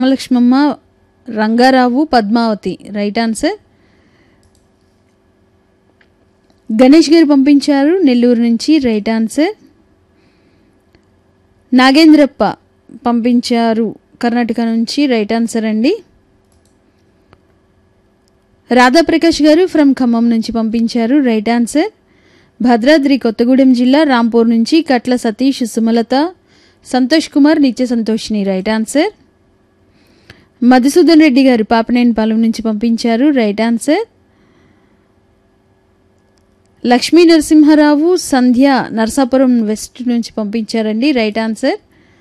Ramalakshmamma Rangarao Padmavathi right answer Ganesh garu పంపించారు నెల్లూరు నుంచి right answer Nagendrappa పంపించారు కర్ణాటక నుంచి రైట్ ఆన్సర్ అండి రాధాప్రకాష్ గారు ఫ్రమ్ ఖమ్మం నుంచి పంపించారు రైట్ ఆన్సర్ భద్రాద్రి కొత్తగూడెం జిల్లా రాంపూర్ నుంచి కట్ల సతీష్ సుమలత సంతోష్ కుమార్ నిత్య సంతోష్ని రైట్ ఆన్సర్ మధుసూదన్ రెడ్డి గారు పాపనేనిపాలెం నుంచి పంపించారు right answer Lakshmi Narasimharao Sandhya Narasapuram west నుంచి పంపించారండి రైట్ ఆన్సర్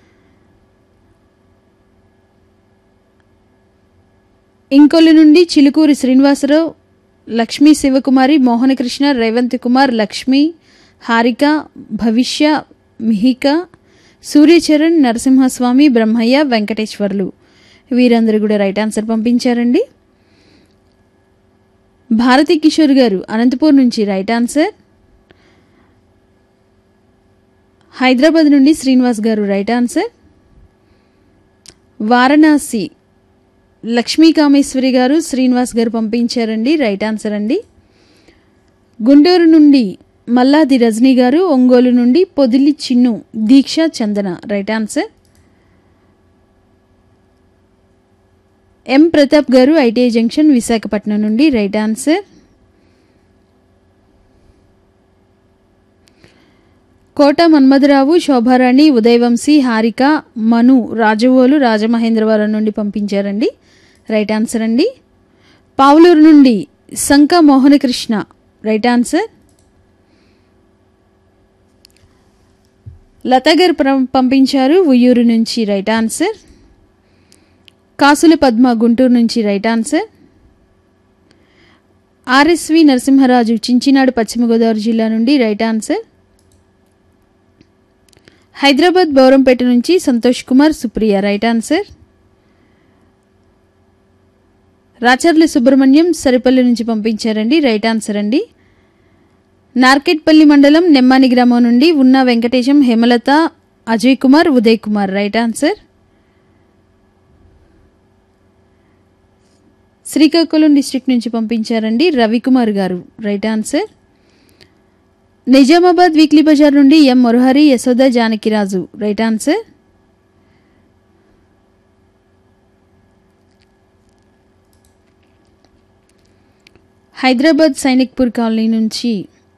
ఇంకొల్లు నుండి చిలుకూరి శ్రీనివాసరావు లక్ష్మీ శివకుమారి మోహనకృష్ణ రేవంత్ కుమార్ లక్ష్మి హారిక భవిష్య మిహిక సూర్యచరణ్ నరసింహస్వామి బ్రహ్మయ్య వెంకటేశ్వర్లు వీరందరూ కూడా రైట్ ఆన్సర్ పంపించారండి భారతి కిషోర్ గారు అనంతపూర్ నుంచి రైట్ ఆన్సర్ హైదరాబాద్ నుండి శ్రీనివాస్ గారు రైట్ ఆన్సర్ వారణాసి లక్ష్మీ కామేశ్వరి గారు శ్రీనివాస్ గారు పంపించారండి రైట్ ఆన్సర్ అండి గుంటూరు నుండి మల్లాది రజనీ గారు ఒంగోలు నుండి Podili Chinnu Deeksha Chandana right answer M Pratap garu ITI junction Visakhapatnam నుండి రైట్ ఆన్సర్ కోట మన్మధరావు శోభారాణి ఉదయవంశీ హారిక మను రాజవోలు రాజమహేంద్రవరం నుండి పంపించారండి రైట్ ఆన్సర్ అండి పావులూరు నుండి సంక మోహనకృష్ణ రైట్ ఆన్సర్ లత గారు ప్ర- పంపించారు ఉయ్యూరు నుంచి రైట్ ఆన్సర్ కాసుల పద్మ గుంటూరు నుంచి right answer RSV Narasimharaju Chinchinada పశ్చిమ గోదావరి జిల్లా నుండి రైట్ ఆన్సర్ హైదరాబాద్ బౌరంపేట నుంచి సంతోష్ కుమార్ సుప్రియ రైట్ ఆన్సర్ రాచర్ల సుబ్రహ్మణ్యం సరిపల్లి నుంచి పంపించారండి రైట్ ఆన్సర్ అండి నార్కెట్పల్లి మండలం నెమ్మాని గ్రామం నుండి ఉన్న Venkatesham Hemalatha Ajay Kumar Uday Kumar right answer Srikakulam district నుంచి పంపించారండి Ravikumar garu right answer Nizamabad weekly బజార్ నుండి M Murahari Yashoda Janakiraju right answer Hyderabad Sainikpur colony నుంచి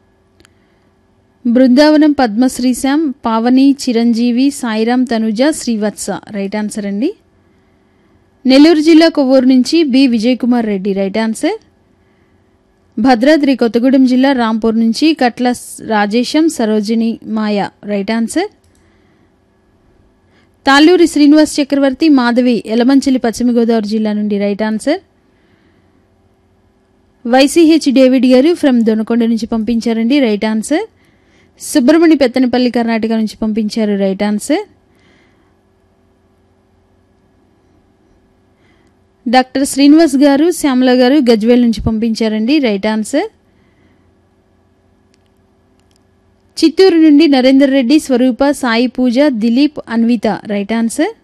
బృందావనం పద్మశ్రీశాం పావని చిరంజీవి సాయిరాం తనుజ శ్రీవత్స రైట్ ఆన్సర్ అండి నెల్లూరు జిల్లా కొవ్వూరు నుంచి B Vijay Kumar Reddy right answer Bhadradri Kothagudem జిల్లా రాంపూర్ నుంచి కట్ల స్- రాజేశం సరోజిని మాయ రైట్ ఆన్సర్ తాళ్ళూరి శ్రీనివాస్ చక్రవర్తి మాధవి ఎలమంచిలి పశ్చిమ గోదావరి జిల్లా నుండి right answer YCH David garu from Donakonda నుంచి పంపించారండి రైట్ ఆన్సర్ సుబ్రహ్మణ్య పెత్తనపల్లి కర్ణాటక నుంచి పంపించారు రైట్ ఆన్సర్ డాక్టర్ శ్రీనివాస్ గారు శ్యామల గారు గజ్వేల్ నుంచి పంపించారండి రైట్ ఆన్సర్ చిత్తూరు నుండి నరేందర్ రెడ్డి స్వరూప సాయి పూజ దిలీప్ అన్విత రైట్ ఆన్సర్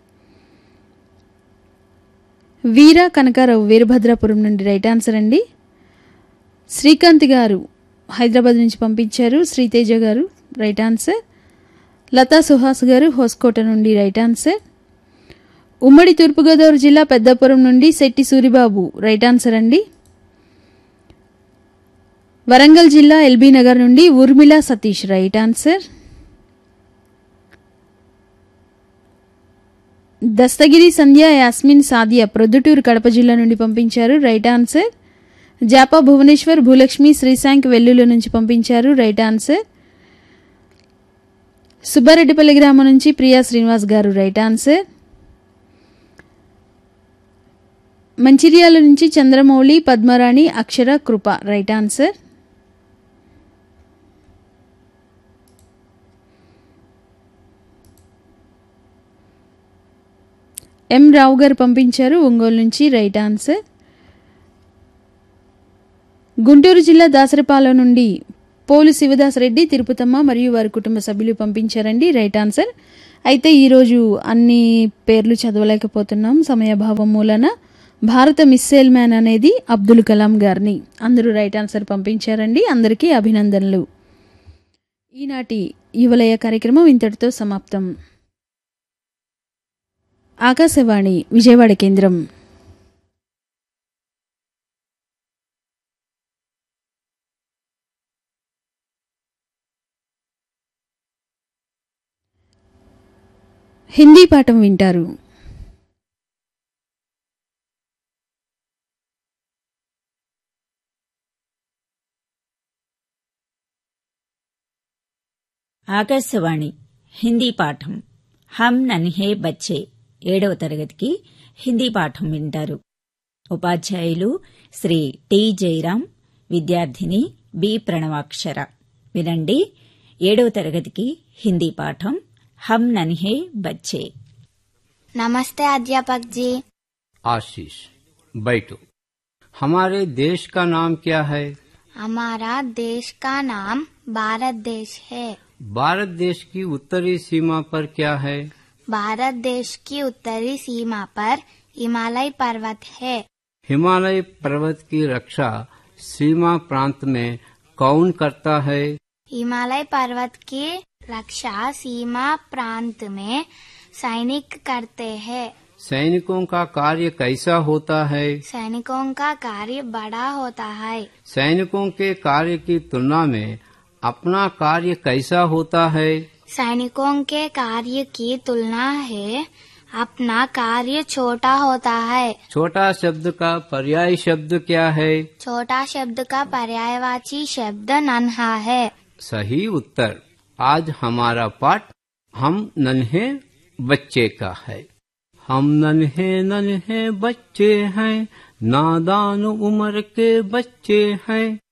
వీర కనకారావు వీరభద్రాపురం నుండి రైట్ ఆన్సర్ అండి శ్రీకాంత్ గారు హైదరాబాద్ నుంచి పంపించారు శ్రీతేజ గారు రైట్ ఆన్సర్ లతా సుహాస్ గారు హోస్కోట నుండి రైట్ ఆన్సర్ ఉమ్మడి తూర్పుగోదావరి జిల్లా పెద్దాపురం నుండి శెట్టి సూరిబాబు రైట్ ఆన్సర్ అండి వరంగల్ జిల్లా ఎల్బీ నగర్ నుండి ఊర్మిళ సతీష్ రైట్ ఆన్సర్ దస్తగిరి సంధ్య యాస్మిన్ సాదియా ప్రొద్దుటూరు కడప జిల్లా నుండి పంపించారు రైట్ ఆన్సర్ జాపా భువనేశ్వర్ భూలక్ష్మి శ్రీశాంక్ వెల్లుల నుంచి పంపించారు రైట్ ఆన్సర్ సుబ్బారెడ్డిపల్లి గ్రామం నుంచి ప్రియా శ్రీనివాస్ గారు రైట్ ఆన్సర్ మంచిర్యాల నుంచి Chandramouli Padmarani Akshara Krupa right answer M Rao గారు పంపించారు ఒంగోలు నుంచి రైట్ ఆన్సర్ గుంటూరు జిల్లా దాసరిపాలెం నుండి పోలు శివదాస్ రెడ్డి తిరుపతమ్మ మరియు వారి కుటుంబ సభ్యులు పంపించారండి రైట్ ఆన్సర్ అయితే ఈరోజు అన్ని పేర్లు చదవలేకపోతున్నాం సమయభావం మూలన భారత మిస్సైల్ మ్యాన్ అనేది అబ్దుల్ కలాం గారిని అందరూ రైట్ ఆన్సర్ పంపించారండి అందరికీ అభినందనలు ఈనాటి యువలయ కార్యక్రమం ఇంతటితో సమాప్తం ఆకాశవాణి విజయవాడ కేంద్రం హిందీ పాఠం వింటారు ఆకాశవాణి హిందీ పాఠం హమ్ నన్హే బచ్చే ఏడవ తరగతికి హిందీ పాఠం వింటారు ఉపాధ్యాయులు శ్రీ టి జయరాం విద్యార్థిని బి ప్రణవాక్షర వినండి ఏడవ తరగతికి హిందీ పాఠం హమ్ నన్హే బచ్చే नमस्ते अध्यापक जी आशीष बैठो हमारे देश का नाम क्या है हमारा देश का नाम भारत देश है भारत देश की उत्तरी सीमा पर क्या है भारत देश की उत्तरी सीमा पर हिमालय पर्वत है हिमालय पर्वत की रक्षा सीमा प्रांत में कौन करता है हिमालय पर्वत की रक्षा सीमा प्रांत में सैनिक करते हैं सैनिकों का कार्य कैसा होता है सैनिकों का कार्य बड़ा होता है सैनिकों के कार्य की तुलना में अपना कार्य कैसा होता है सैनिकों के कार्य की तुलना है अपना कार्य छोटा होता है छोटा शब्द का पर्याय शब्द क्या है छोटा शब्द का पर्यायवाची शब्द नन्हा है सही उत्तर आज हमारा पाठ हम नन्हे बच्चे का है हम नन्हे नन्हे बच्चे हैं नादान उम्र के बच्चे हैं